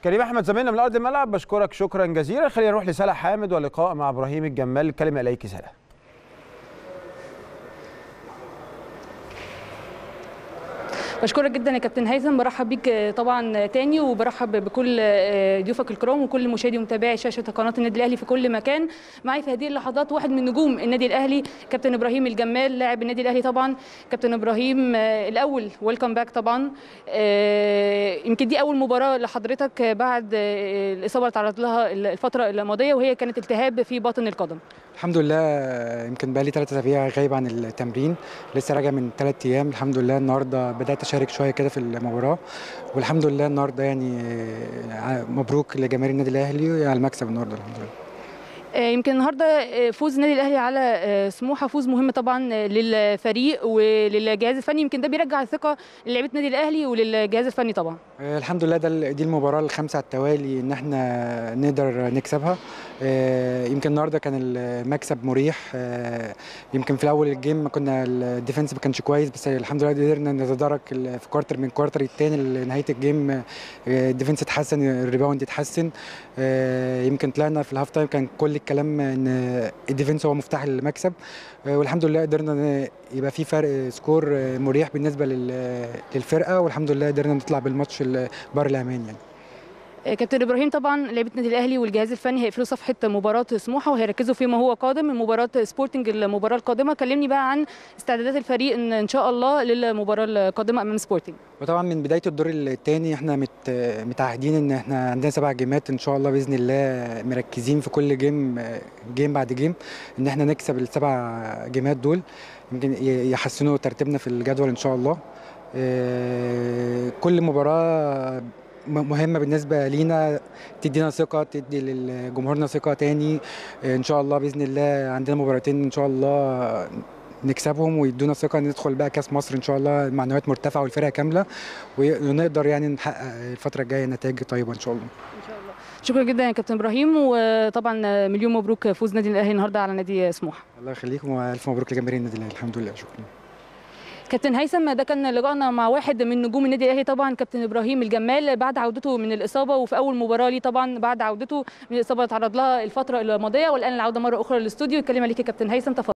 كريم احمد زميلنا من ارض الملعب بشكرك شكرا جزيلا خلينا نروح لسلا حامد ولقاء مع ابراهيم الجمال الكلمه اليك سلا بشكرك جدا يا كابتن هيثم برحب بيك طبعا تاني وبرحب بكل ضيوفك الكرام وكل مشاهدي ومتابعي شاشه قناه النادي الاهلي في كل مكان معي في هذه اللحظات واحد من نجوم النادي الاهلي كابتن ابراهيم الجمال لاعب النادي الاهلي طبعا كابتن ابراهيم الاول ويلكم باك طبعا يمكن دي اول مباراه لحضرتك بعد الاصابه اللي تعرض لها الفتره الماضيه وهي كانت التهاب في باطن القدم الحمد لله يمكن بقى لي ثلاث اسابيع غايب عن التمرين لسه راجع من ثلاث ايام الحمد لله النهارده بدات اشارك شويه كده في المباراه والحمد لله النهارده يعني مبروك لجماهير النادي الاهلي على المكسب النهارده الحمد لله يمكن النهارده فوز النادي الاهلي على سموحه فوز مهم طبعا للفريق وللجهاز الفني يمكن ده بيرجع الثقه للاعيبه النادي الاهلي وللجهاز الفني طبعا الحمد لله ده دي المباراه الخامسه على التوالي ان احنا نقدر نكسبها يمكن النهارده كان المكسب مريح يمكن في الاول الجيم ما كنا الديفنس ما كانش كويس بس الحمد لله قدرنا نتدارك في كوارتر من كوارتر الثاني لنهايه الجيم الديفنس اتحسن الريباوند اتحسن يمكن طلعنا في الهاف تايم كان كل الكلام ان الديفنس هو مفتاح المكسب والحمد لله قدرنا يبقى في فرق سكور مريح بالنسبه للفرقه والحمد لله قدرنا نطلع بالماتش بار الامان يعني كابتن ابراهيم طبعا لعيبه النادي الاهلي والجهاز الفني هيقفلوا صفحه مباراه سموحه وهيركزوا فيما هو قادم من مباراه سبورتنج المباراه القادمه كلمني بقى عن استعدادات الفريق ان, إن شاء الله للمباراه القادمه امام سبورتنج وطبعا من بدايه الدور الثاني احنا مت متعهدين ان احنا عندنا سبع جيمات ان شاء الله باذن الله مركزين في كل جيم جيم بعد جيم ان احنا نكسب السبع جيمات دول يمكن يحسنوا ترتيبنا في الجدول ان شاء الله كل مباراه مهمه بالنسبه لينا تدينا ثقه تدي لجمهورنا ثقه تاني ان شاء الله باذن الله عندنا مباراتين ان شاء الله نكسبهم ويدونا ثقه ندخل بقى كاس مصر ان شاء الله معنويات مرتفعه والفرقه كامله ونقدر يعني نحقق الفتره الجايه نتائج طيبه ان شاء الله ان شاء الله شكرا جدا يا كابتن ابراهيم وطبعا مليون مبروك فوز نادي الاهلي النهارده على نادي سموحه الله يخليكم والف مبروك لجماهير النادي الاهلي الحمد لله شكرا كابتن هيثم ده كان لقائنا مع واحد من نجوم النادي الاهلي طبعا كابتن ابراهيم الجمال بعد عودته من الاصابه وفي اول مباراه ليه طبعا بعد عودته من الاصابه تعرض لها الفتره الماضيه والان العوده مره اخرى للاستوديو الكلمه ليك يا كابتن هيثم تفضل